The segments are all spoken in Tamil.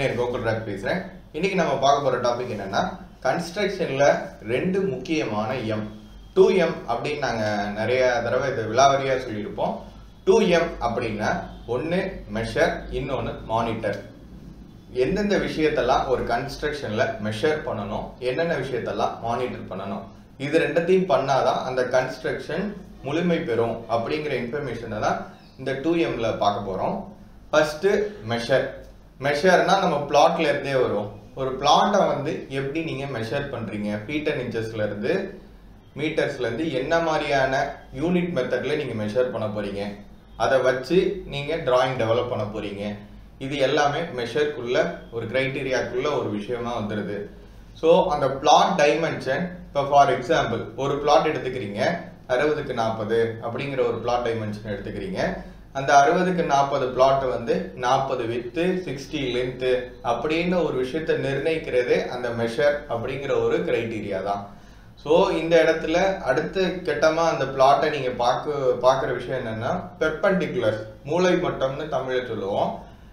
இன்ஜினியர் கோகுல்ராஜ் பேசுகிறேன் இன்னைக்கு நம்ம பார்க்க போகிற டாபிக் என்னன்னா கன்ஸ்ட்ரக்ஷனில் ரெண்டு முக்கியமான எம் டூ எம் அப்படின்னு நாங்கள் நிறைய தடவை இது விலாவரியாக சொல்லியிருப்போம் டூ எம் அப்படின்னா ஒன்று மெஷர் இன்னொன்று மானிட்டர் எந்தெந்த விஷயத்தெல்லாம் ஒரு கன்ஸ்ட்ரக்ஷனில் மெஷர் பண்ணணும் என்னென்ன விஷயத்தெல்லாம் மானிட்டர் பண்ணணும் இது ரெண்டத்தையும் பண்ணாதான் அந்த கன்ஸ்ட்ரக்ஷன் முழுமை பெறும் அப்படிங்கிற இன்ஃபர்மேஷனை தான் இந்த டூ எம்ல பார்க்க போகிறோம் ஃபர்ஸ்ட் மெஷர் மெஷர்னா நம்ம பிளாட்ல இருந்தே வரும் ஒரு பிளாட்டை வந்து எப்படி நீங்கள் மெஷர் பண்ணுறீங்க ஃபீட் அண்ட் இன்ச்சஸ்ல இருந்து மீட்டர்ஸ்ல இருந்து என்ன மாதிரியான யூனிட் மெத்தட்ல நீங்கள் மெஷர் பண்ண போறீங்க அதை வச்சு நீங்கள் டிராயிங் டெவலப் பண்ண போறீங்க இது எல்லாமே மெஷருக்குள்ள ஒரு கிரைட்டீரியாக்குள்ள ஒரு விஷயமா வந்துடுது ஸோ அந்த பிளாட் டைமென்ஷன் இப்போ ஃபார் எக்ஸாம்பிள் ஒரு பிளாட் எடுத்துக்கிறீங்க அறுபதுக்கு நாற்பது அப்படிங்கிற ஒரு பிளாட் டைமென்ஷன் எடுத்துக்கிறீங்க அந்த அறுபதுக்கு நாற்பது பிளாட் வந்து நாற்பது வித்து சிக்ஸ்டி லென்த்து அப்படின்னு ஒரு விஷயத்தை நிர்ணயிக்கிறதே அந்த மெஷர் அப்படிங்கிற ஒரு கிரைட்டீரியா தான் ஸோ இந்த இடத்துல அடுத்த கட்டமாக அந்த பிளாட்டை நீங்கள் பார்க்க பார்க்குற விஷயம் என்னன்னா பெர்பண்டிகுலர் மூளை மட்டம்னு தமிழில் சொல்லுவோம்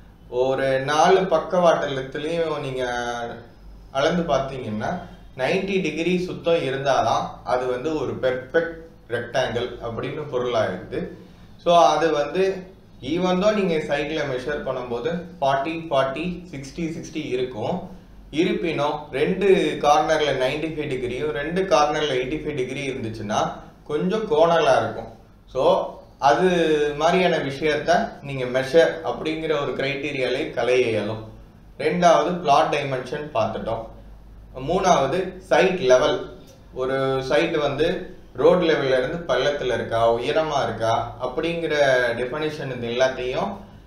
ஒரு நாலு பக்கவாட்டத்துலேயும் நீங்கள் அளந்து பார்த்தீங்கன்னா 90 டிகிரி சுத்தம் இருந்தாதான் அது வந்து ஒரு பெர்ஃபெக்ட் ரெக்டாங்கிள் அப்படின்னு பொருளாகுது ஸோ அது வந்து ஈவன் தான் நீங்கள் சைடில் மெஷர் பண்ணும்போது ஃபார்ட்டி ஃபார்ட்டி சிக்ஸ்டி சிக்ஸ்டி இருக்கும் இருப்பினும் ரெண்டு கார்னரில் 95 ஃபைவ் டிகிரியும் ரெண்டு கார்னரில் எயிட்டி ஃபைவ் டிகிரி இருந்துச்சுன்னா கொஞ்சம் கோணலாக இருக்கும் ஸோ அது மாதிரியான விஷயத்த நீங்கள் மெஷர் அப்படிங்கிற ஒரு கிரைட்டீரியாலே கலைய இயலும் ரெண்டாவது பிளாட் டைமென்ஷன் பார்த்துட்டோம் மூணாவது சைட் லெவல் ஒரு சைட் வந்து ரோட் லெவல்ல இருந்து பள்ளத்துல இருக்கா உயரமா இருக்கா அப்படிங்கிற டெஃபனிஷன் இது எல்லாத்தையும்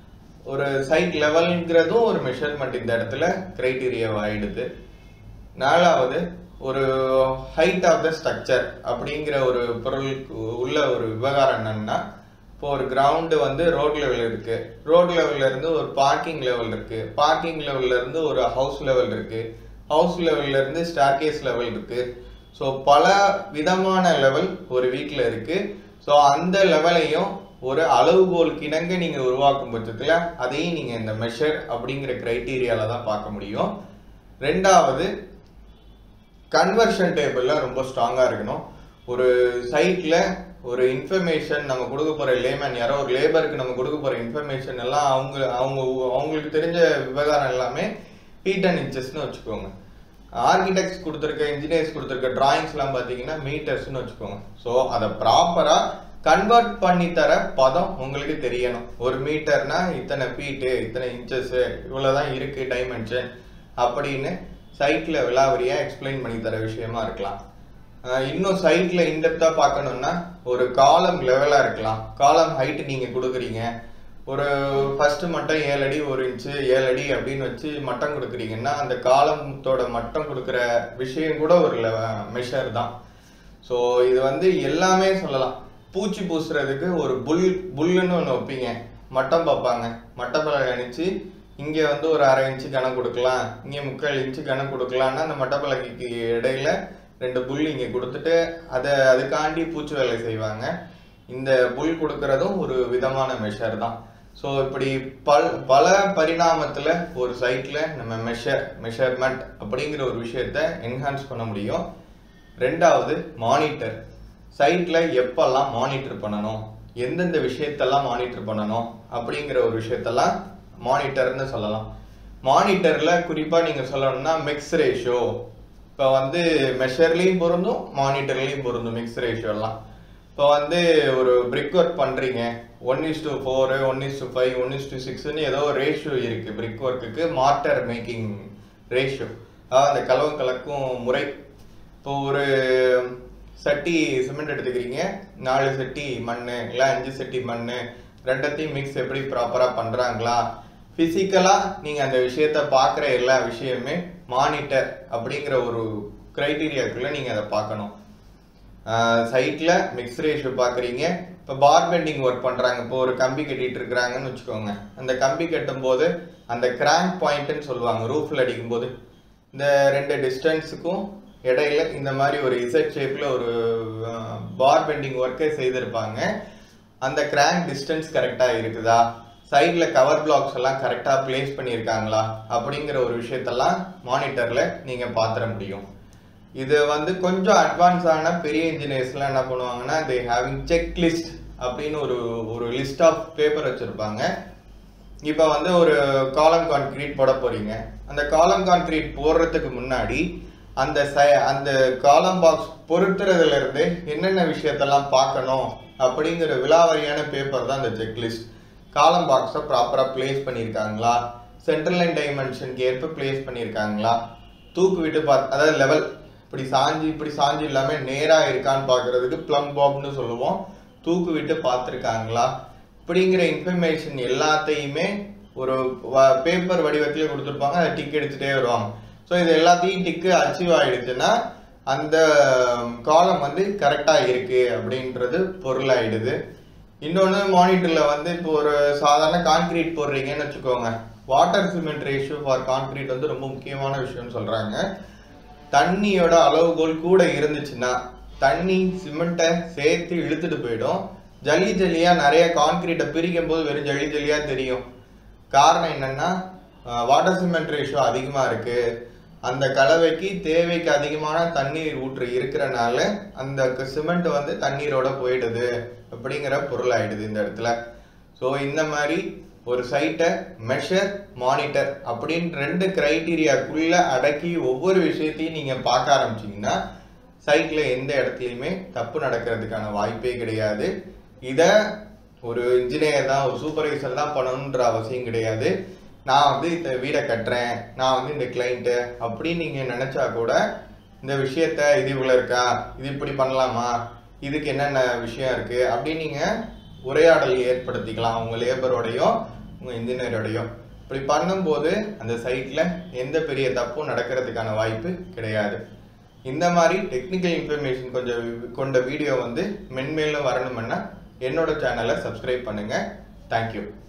ஒரு சைட் லெவல்ங்கிறதும் ஒரு மெஷர்மெண்ட் இந்த இடத்துல கிரைட்டீரியா ஆயிடுது நாலாவது ஒரு ஹைட் ஆஃப் த ஸ்ட்ரக்சர் அப்படிங்கிற ஒரு பொருளுக்கு உள்ள ஒரு விவகாரம் என்னன்னா இப்போ ஒரு கிரவுண்டு வந்து ரோட் லெவல் இருக்கு ரோட் லெவல்ல இருந்து ஒரு பார்க்கிங் லெவல் இருக்கு பார்க்கிங் லெவல்ல இருந்து ஒரு ஹவுஸ் லெவல் இருக்கு ஹவுஸ் லெவல்ல இருந்து ஸ்டார்கேஸ் லெவல் இருக்கு ஸோ பல விதமான லெவல் ஒரு வீட்டில் இருக்கு ஸோ அந்த லெவலையும் ஒரு அளவுகோலுக்கு இணங்க நீங்க உருவாக்கும் பட்சத்தில் அதையும் நீங்க இந்த மெஷர் அப்படிங்கிற கிரைட்டீரியால தான் பார்க்க முடியும் ரெண்டாவது கன்வர்ஷன் டேபிளில் ரொம்ப ஸ்ட்ராங்காக இருக்கணும் ஒரு சைட்டில் ஒரு இன்ஃபர்மேஷன் நம்ம கொடுக்க போகிற லேமன் யாரோ ஒரு லேபருக்கு நம்ம கொடுக்க போகிற இன்ஃபர்மேஷன் எல்லாம் அவங்க அவங்க அவங்களுக்கு தெரிஞ்ச விவகாரம் எல்லாமே ஃபீட் அண்ட் இன்ச்சஸ்னு வச்சுக்கோங்க ஆர்கிடெக்ட்ஸ் கொடுத்துருக்க இன்ஜினியர்ஸ் கொடுத்துருக்க டிராயிங்ஸ்லாம் பார்த்தீங்கன்னா மீட்டர்ஸ்னு வச்சுக்கோங்க ஸோ அதை ப்ராப்பராக கன்வெர்ட் பண்ணி தர பதம் உங்களுக்கு தெரியணும் ஒரு மீட்டர்னா இத்தனை ஃபீட்டு இத்தனை இன்ச்சஸ் இவ்வளோதான் இருக்கு டைமென்ஷன் அப்படின்னு சைட்ல விலாவரியா எக்ஸ்பிளைன் பண்ணி தர விஷயமா இருக்கலாம் அஹ் இன்னும் சைட்ல இன்டெப்தா பார்க்கணும்னா ஒரு காலம் லெவலா இருக்கலாம் காலம் ஹைட் நீங்க கொடுக்குறீங்க ஒரு ஃபர்ஸ்ட் மட்டம் ஏழு அடி ஒரு இன்ச்சு ஏழு அடி அப்படின்னு வச்சு மட்டம் கொடுக்குறீங்கன்னா அந்த காலத்தோட மட்டம் கொடுக்குற விஷயம் கூட ஒரு மெஷர் தான் ஸோ இது வந்து எல்லாமே சொல்லலாம் பூச்சி பூசுறதுக்கு ஒரு புல் புல்லுன்னு ஒன்று வைப்பீங்க மட்டம் பார்ப்பாங்க மட்டப்பலகை அணிச்சு இங்கே வந்து ஒரு அரை இன்ச்சு கணக்கு கொடுக்கலாம் இங்கே முக்கால் இன்ச்சு கணக்கு கொடுக்கலான்னா அந்த மட்டப்பலகைக்கு இடையில ரெண்டு புல் இங்கே கொடுத்துட்டு அதை அதுக்காண்டி பூச்சி வேலை செய்வாங்க இந்த புல் கொடுக்கறதும் ஒரு விதமான மெஷர் தான் ஸோ இப்படி பல் பல பரிணாமத்தில் ஒரு சைட்டில் நம்ம மெஷர் மெஷர்மெண்ட் அப்படிங்கிற ஒரு விஷயத்த என்ஹான்ஸ் பண்ண முடியும் ரெண்டாவது மானிட்டர் சைட்டில் எப்பெல்லாம் மானிட்டர் பண்ணணும் எந்தெந்த விஷயத்தெல்லாம் மானிட்டர் பண்ணணும் அப்படிங்கிற ஒரு விஷயத்தெல்லாம் மானிட்டர்னு சொல்லலாம் மானிட்டரில் குறிப்பாக நீங்கள் சொல்லணும்னா மிக்ஸ் ரேஷியோ இப்போ வந்து மெஷர்லேயும் பொருந்தும் மானிட்டர்லேயும் பொருந்தும் மிக்ஸ் ரேஷியோலாம் இப்போ வந்து ஒரு பிரிக் ஒர்க் பண்ணுறீங்க one is to four one is to five one is to சிக்ஸ்னு ஏதோ ஒரு ரேஷியோ இருக்குது பிரிக் ஒர்க்குக்கு மார்டர் மேக்கிங் ரேஷியோ அதாவது அந்த கலவு கலக்கும் முறை இப்போ ஒரு சட்டி சிமெண்ட் எடுத்துக்கிறீங்க நாலு சட்டி மண் இல்லை அஞ்சு சட்டி மண் ரெண்டத்தையும் மிக்ஸ் எப்படி ப்ராப்பராக பண்ணுறாங்களா ஃபிசிக்கலாக நீங்கள் அந்த விஷயத்த பார்க்குற எல்லா விஷயமே மானிட்டர் அப்படிங்கிற ஒரு க்ரைட்டீரியாக்குள்ளே நீங்கள் அதை பார்க்கணும் சைட்டில் மிக்ஸ் ரேஷியோ பார்க்குறீங்க இப்போ பார் பெண்டிங் ஒர்க் பண்ணுறாங்க இப்போ ஒரு கம்பி கட்டிட்டு இருக்கிறாங்கன்னு வச்சுக்கோங்க அந்த கம்பி கட்டும் போது அந்த கிராங்க் பாயிண்ட்னு சொல்லுவாங்க ரூஃபில் அடிக்கும்போது இந்த ரெண்டு டிஸ்டன்ஸுக்கும் இடையில இந்த மாதிரி ஒரு இசட் ஷேப்பில் ஒரு பார் பெண்டிங் ஒர்க்கை செய்திருப்பாங்க அந்த கிராங்க் டிஸ்டன்ஸ் கரெக்டாக இருக்குதா சைடில் கவர் பிளாக்ஸ் எல்லாம் கரெக்டாக பிளேஸ் பண்ணியிருக்காங்களா அப்படிங்கிற ஒரு விஷயத்தெல்லாம் மானிட்டரில் நீங்கள் பார்த்துட முடியும் இது வந்து கொஞ்சம் அட்வான்ஸான பெரிய இன்ஜினியர்ஸ்லாம் என்ன பண்ணுவாங்கன்னா தே ஹேவிங் செக் லிஸ்ட் அப்படின்னு ஒரு ஒரு லிஸ்ட் ஆஃப் பேப்பர் வச்சுருப்பாங்க இப்போ வந்து ஒரு காலம் கான்கிரீட் போட போறீங்க அந்த காலம் கான்கிரீட் போடுறதுக்கு முன்னாடி அந்த ச அந்த காலம் பாக்ஸ் பொருத்துறதுல இருந்து என்னென்ன விஷயத்தெல்லாம் பார்க்கணும் அப்படிங்கிற விலாவரியான பேப்பர் தான் அந்த செக்லிஸ்ட் காலம் பாக்ஸை ப்ராப்பராக பிளேஸ் பண்ணியிருக்காங்களா சென்ட்ரல் லைன் டைமென்ஷனுக்கு ஏற்ப பிளேஸ் பண்ணியிருக்காங்களா தூக்கு விட்டு பார்த்து அதாவது லெவல் இப்படி சாஞ்சி இப்படி சாஞ்சி இல்லாமல் நேராக இருக்கான்னு பார்க்கறதுக்கு ப்ளம் பாப்னு சொல்லுவோம் தூக்கு விட்டு பார்த்துருக்காங்களா இப்படிங்கிற இன்ஃபர்மேஷன் எல்லாத்தையுமே ஒரு பேப்பர் வடிவத்திலே கொடுத்துருப்பாங்க அதை டிக் எடுத்துகிட்டே வருவாங்க ஸோ இது எல்லாத்தையும் டிக்கு அச்சீவ் ஆயிடுச்சுன்னா அந்த காலம் வந்து கரெக்டாக இருக்கு அப்படின்றது பொருளாயிடுது இன்னொன்று மானிட்டரில் வந்து இப்போ ஒரு சாதாரண கான்கிரீட் போடுறீங்கன்னு வச்சுக்கோங்க water cement ratio for concrete வந்து ரொம்ப முக்கியமான விஷயம்னு சொல்கிறாங்க தண்ணியோட அளவுகோல் கூட இருந்துச்சுன்னா தண்ணி சிமெண்ட்டை சேர்த்து இழுத்துட்டு போயிடும் ஜல்லி ஜல்லியா நிறைய கான்கிரீட்டை பிரிக்கும் போது வெறும் ஜல்லி ஜல்லியா தெரியும் காரணம் என்னன்னா வாட்டர் சிமெண்ட் ரேஷியோ அதிகமாக இருக்கு அந்த கலவைக்கு தேவைக்கு அதிகமான தண்ணீர் ஊற்று இருக்கிறனால அந்த சிமெண்ட் வந்து தண்ணீரோட போயிடுது அப்படிங்கிற பொருள் ஆயிடுது இந்த இடத்துல ஸோ இந்த மாதிரி ஒரு சைட்டை மெஷர் மானிட்டர் அப்படின்னு ரெண்டு கிரைட்டீரியாக்குள்ள அடக்கி ஒவ்வொரு விஷயத்தையும் நீங்கள் பார்க்க ஆரம்பிச்சீங்கன்னா சைட்டில் எந்த இடத்துலையுமே தப்பு நடக்கிறதுக்கான வாய்ப்பே கிடையாது இதை ஒரு இன்ஜினியர் தான் ஒரு சூப்பர்வைசர் தான் பண்ணணுன்ற அவசியம் கிடையாது நான் வந்து இந்த வீடை கட்டுறேன் நான் வந்து இந்த கிளைண்ட்டு அப்படின்னு நீங்கள் நினச்சா கூட இந்த விஷயத்த இது இவ்வளோ இருக்கா இது இப்படி பண்ணலாமா இதுக்கு என்னென்ன விஷயம் இருக்குது அப்படின்னு நீங்கள் உரையாடல் ஏற்படுத்திக்கலாம் உங்கள் லேபரோடையும் உங்கள் இன்ஜினியரோடையும் இப்படி பண்ணும்போது அந்த சைட்டில் எந்த பெரிய தப்பும் நடக்கிறதுக்கான வாய்ப்பு கிடையாது இந்த மாதிரி டெக்னிக்கல் இன்ஃபர்மேஷன் கொஞ்சம் கொண்ட வீடியோ வந்து மென்மேலும் வரணும்னா என்னோட சேனலை சப்ஸ்கிரைப் பண்ணுங்கள் தேங்க்யூ